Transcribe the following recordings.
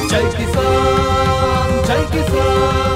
జై కిసాన్ జై కిసాన్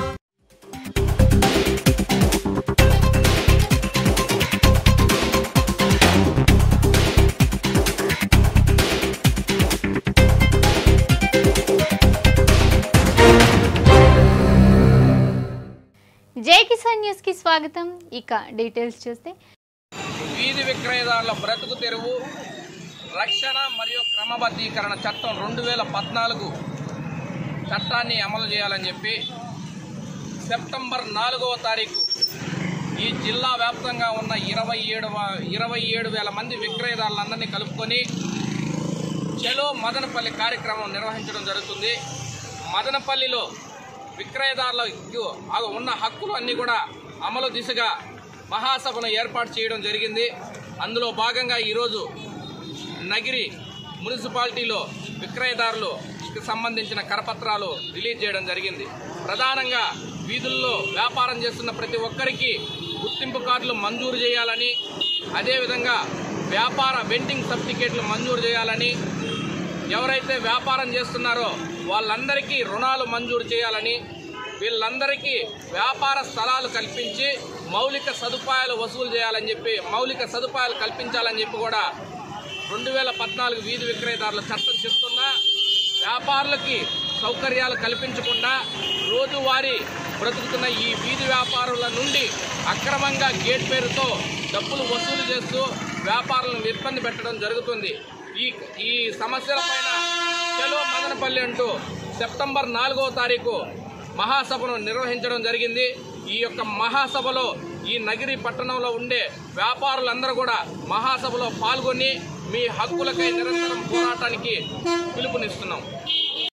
జై కిసాన్ న్యూస్ కి స్వాగతం ఇక డీటెయిల్స్ చూస్తే వీధి విక్రయదారుల బ్రతుకు తెరువు రక్షణ మరియు క్రమబద్ధీకరణ చట్టం రెండు వేల పద్నాలుగు చట్టాన్ని అమలు చేయాలని చెప్పి సెప్టెంబర్ నాలుగవ తారీఖు ఈ జిల్లా వ్యాప్తంగా ఉన్న ఇరవై ఏడు ఇరవై ఏడు వేల మంది విక్రయదారులందరినీ కలుపుకొని చెలో మదనపల్లి కార్యక్రమం నిర్వహించడం జరుగుతుంది మదనపల్లిలో విక్రయదారులకు ఆ ఉన్న హక్కులు అన్నీ కూడా అమలు దిశగా మహాసభను ఏర్పాటు చేయడం జరిగింది అందులో భాగంగా ఈరోజు నగిరి మున్సిపాలిటీలో విక్రయదారులకు సంబంధించిన కరపత్రాలు రిలీజ్ చేయడం జరిగింది ప్రధానంగా వీధుల్లో వ్యాపారం చేస్తున్న ప్రతి ఒక్కరికి గుర్తింపు కార్డులు మంజూరు చేయాలని అదేవిధంగా వ్యాపార వెండింగ్ సర్టిఫికేట్లు మంజూరు చేయాలని ఎవరైతే వ్యాపారం చేస్తున్నారో వాళ్ళందరికీ రుణాలు మంజూరు చేయాలని వీళ్ళందరికీ వ్యాపార స్థలాలు కల్పించి మౌలిక సదుపాయాలు వసూలు చేయాలని చెప్పి మౌలిక సదుపాయాలు కల్పించాలని చెప్పి కూడా రెండు వేల పద్నాలుగు వీధి విక్రయదారుల చట్టం చెప్తున్నా వ్యాపారులకి సౌకర్యాలు కల్పించకుండా రోజువారీ బ్రతుకుతున్న ఈ వీధి వ్యాపారుల నుండి అక్రమంగా గేట్ పేరుతో డబ్బులు వసూలు చేస్తూ వ్యాపారులను ఇబ్బంది పెట్టడం జరుగుతుంది ఈ ఈ సమస్యలపైన చెలో మదనపల్లి అంటూ సెప్టెంబర్ నాలుగవ తారీఖు మహాసభను నిర్వహించడం జరిగింది ఈ యొక్క మహాసభలో ఈ నగిరి పట్టణంలో ఉండే వ్యాపారులందరూ కూడా మహాసభలో పాల్గొని మీ హక్కులకై నిరంతరం పోరాటానికి పిలుపునిస్తున్నాం